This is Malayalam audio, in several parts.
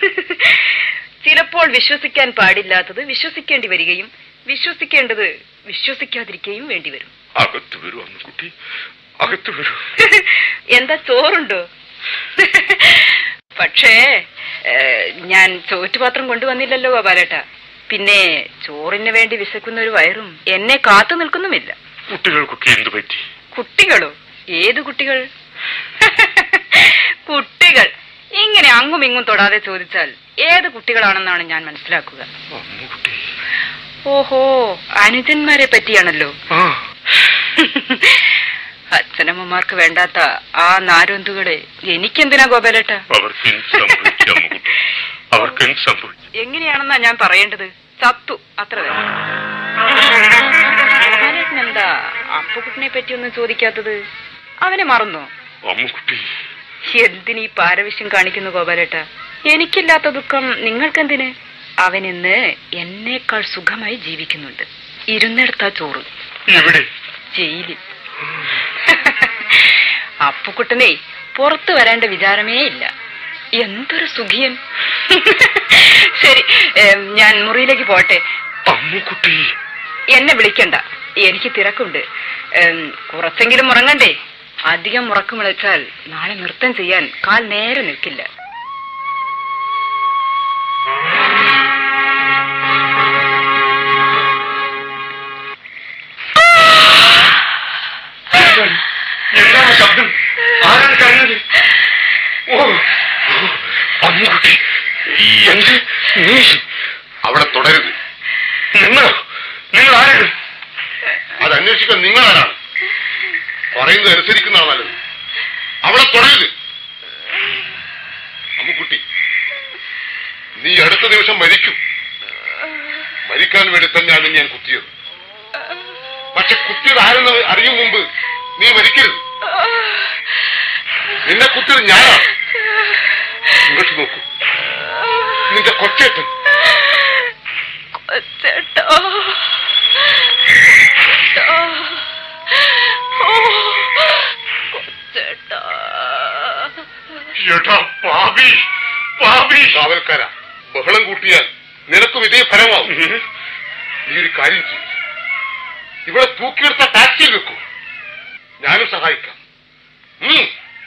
ചിലപ്പോൾ വിശ്വസിക്കാൻ പാടില്ലാത്തത് വിശ്വസിക്കേണ്ടി വരികയും വിശ്വസിക്കേണ്ടത് വിശ്വസിക്കാതിരിക്കുകയും വേണ്ടി വരും അകത്ത് വരൂ അമ്മുക്കുട്ടി അകത്ത് വരൂ എന്താ ചോറുണ്ടോ പക്ഷേ ഏ, ഞാൻ ചോറ്റുപാത്രം കൊണ്ടുവന്നില്ലല്ലോ ഗോപാലേട്ട പിന്നെ ചോറിന് വേണ്ടി വിശക്കുന്ന ഒരു വയറും എന്നെ കാത്തു നിൽക്കുന്നുമില്ല കുട്ടികൾക്കൊക്കെ എന്തു പറ്റി കുട്ടികളോ ഏത് കുട്ടികൾ കുട്ടികൾ ഇങ്ങനെ അങ്ങും ഇങ്ങും തൊടാതെ ചോദിച്ചാൽ ഏത് കുട്ടികളാണെന്നാണ് ഞാൻ മനസ്സിലാക്കുക അമ്മുക്കുട്ടി ഓഹോ അനുജന്മാരെ പറ്റിയാണല്ലോ ആ അച്ഛനമ്മമാർക്ക് വേണ്ടാത്ത ആ നാരൊന്തുകളെ എനിക്കെന്തിനാ ഗോപാലേട്ട അവർക്ക് എന്ത് സംഭവിച്ചു അമ്മുക്കുട്ടി അവർക്ക് എന്ത് സംഭവിച്ചു എങ്ങനെയാണെന്നാ ഞാൻ പറയേണ്ടത് ചത്തു അത്ര തന്നെ ഗോപാലേട്ടൻ എന്താ അപ്പുക്കുട്ടിനെ പറ്റിയൊന്നും ചോദിക്കാത്തത് അവനെ മറന്നോ അമ്മുക്കുട്ടി എന്തിനീ പാരവശ്യം കാണിക്കുന്നു ഗോപാലേട്ട എനിക്കില്ലാത്ത ദുഃഖം നിങ്ങൾക്കെന്തിന് അവൻ ഇന്ന് എന്നേക്കാൾ സുഖമായി ജീവിക്കുന്നുണ്ട് ഇരുന്നിടത്താ ചോറ് എവിടെ ജയിലിൽ അപ്പുക്കുട്ടനെ പുറത്തു വരേണ്ട വിചാരമേ ഇല്ല എന്തൊരു സുഖിയൻ ശരി ഏം, ഞാൻ മുറിയിലേക്ക് പോട്ടെ അമ്മുക്കുട്ടി എന്നെ വിളിക്കണ്ട എനിക്ക് തിരക്കുണ്ട് ഏം, കുറച്ചെങ്കിലും ഉറങ്ങണ്ടേ അധികം ഉറക്കം വിളിച്ചാൽ നാളെ നൃത്തം ചെയ്യാൻ കാൽ നേരെ നിൽക്കില്ല എന്താണ് ശബ്ദം ആരാണ് കരഞ്ഞത് ഓ ഓ, അമ്മുക്കുട്ടി എന്ത് നീ അവിടെ തുടരുത് നിങ്ങളോ നിങ്ങൾ ആരാണ് അത് അന്വേഷിക്കാൻ നിങ്ങൾ ആരാണ് പറയുന്നത് അനുസരിക്കുന്നതാണ് നല്ലത് അവിടെ തുടരുത് അമ്മുക്കുട്ടി നീ അടുത്ത ദിവസം മരിക്കും മരിക്കാൻ വേണ്ടി തന്നെയാണ് ഞാൻ കുത്തിയത് പക്ഷെ കുത്തിയത് ആരെന്ന് അറിയും മുമ്പ് നീ മരിക്കരുത് നിന്നെ കുത്തിയത് ഞാനാണ് ഇങ്ങോട്ട് നോക്കൂ നിന്റെ കൊച്ചേട്ടൻ കൊച്ചേട്ടാ കൊച്ചേട്ടാ എടാ പാപി പാപി കാവൽക്കാരാ ബഹളം കൂട്ടിയാൽ നിനക്കും ഇതേ ഫലമാവും നീ ഒരു കാര്യം ചെയ്യും ഇവിടെ തൂക്കിയെടുത്ത ടാക്സിയിൽ വെക്കൂ ഞാനും സഹായിക്കാം ഉം.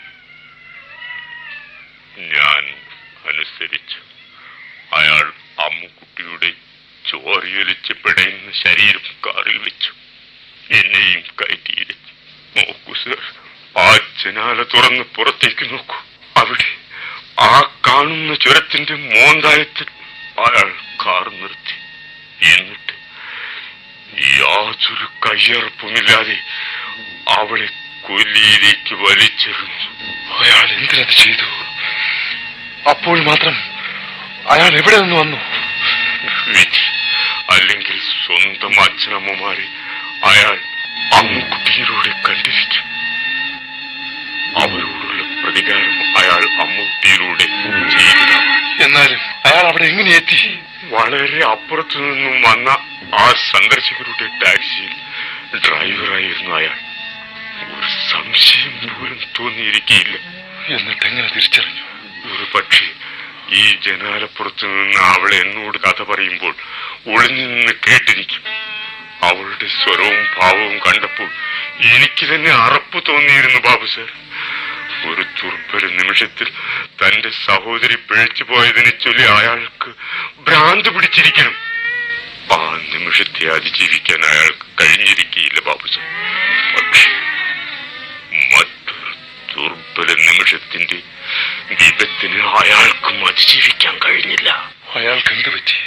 ഞാൻ അനുസരിച്ചു അയാൾ അമ്മുക്കുട്ടിയുടെ ചോറിയൊലിച്ച് പിടയുന്ന ശരീരം കാറിൽ വെച്ചു എന്നെയും കയറ്റിയിരിച്ചു നോക്കൂ സർ ആ ജനാല തുറന്ന് പുറത്തേക്ക് നോക്കൂ അവിടെ ആ കാണുന്ന ചുരത്തിന്റെ മോന്തായത്തിൽ അയാൾ കാർ നിർത്തി എന്നിട്ട് യാതൊരു കയ്യറപ്പുമില്ലാതെ അവളെ കൊല്ലിയിലേക്ക് വലിച്ചെറിഞ്ഞു അയാൾ എന്തിനത് ചെയ്തു അപ്പോൾ മാത്രം അയാൾ എവിടെ നിന്ന് വന്നു വിധി അല്ലെങ്കിൽ സ്വന്തം അച്ഛനമ്മമാരെ അയാൾ അമ്മുക്കുട്ടിയിലൂടെ കണ്ടിരിക്കും അവരോടുള്ള പ്രതികാരം അയാൾ അമ്മുക്കുട്ടിയിലൂടെ ചെയ്തതാണ് എന്നാലും അയാൾ അവിടെ എങ്ങനെ എത്തി വളരെ അപ്പുറത്തു നിന്നും വന്ന ആ സന്ദർശകരുടെ ടാക്സിയിൽ ഡ്രൈവറായിരുന്നു അയാൾ ഒരു സംശയം പോലും തോന്നിയിരിക്കില്ല എന്നിട്ട് എങ്ങനെ തിരിച്ചറിഞ്ഞു ഒരു പക്ഷേ ഈ ജനാലപ്പുറത്ത് നിന്ന് അവൾ എന്നോട് കഥ പറയുമ്പോൾ ഒളിഞ്ഞു നിന്ന് കേട്ടിരിക്കും അവളുടെ സ്വരവും ഭാവവും കണ്ടപ്പോൾ എനിക്ക് തന്നെ അറപ്പ് തോന്നിയിരുന്നു ബാബു സാർ ഒരു ദുർബല നിമിഷത്തിൽ തന്റെ സഹോദരി പിഴച്ചു പോയതിനെ ചൊല്ലി അയാൾക്ക് ഭ്രാന്ത് പിടിച്ചിരിക്കണം ആ നിമിഷത്തെ അതിജീവിക്കാൻ അയാൾക്ക് കഴിഞ്ഞിരിക്കുകയില്ല ബാബു സാർ പക്ഷേ മറ്റൊരു ദുർബല നിമിഷത്തിന്റെ വിപത്തിന് അയാൾക്കും അതിജീവിക്കാൻ കഴിഞ്ഞില്ല അയാൾക്ക് എന്ത് പറ്റി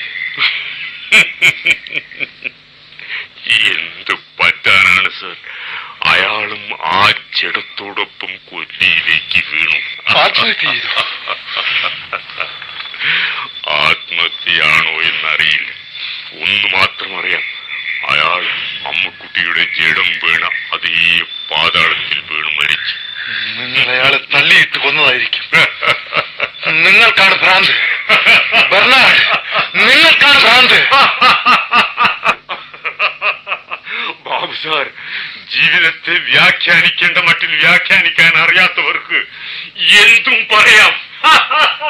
എന്ത് പറ്റാനാണ് സർ അയാളും ആ ചെടത്തോടൊപ്പം കൊല്ലിയിലേക്ക് വീണു ആത്മഹത്യ ചെയ്തു ആത്മഹത്യയാണോ എന്നറിയില്ല ഒന്ന് മാത്രം അറിയാം അയാൾ അമ്മക്കുട്ടിയുടെ ജഡം വീണ അതേ പാതാളത്തിൽ വീണ് മരിച്ചു നിങ്ങൾ അയാളെ തള്ളിയിട്ട് കൊന്നതായിരിക്കും നിങ്ങൾക്കാണ് ഭ്രാന്ത് ബെർണാഡ് നിങ്ങൾക്കാണ് ഭ്രാന്ത് ബാബു സാർ ജീവിതത്തെ വ്യാഖ്യാനിക്കേണ്ട മട്ടിൽ വ്യാഖ്യാനിക്കാൻ അറിയാത്തവർക്ക് എന്തും പറയാം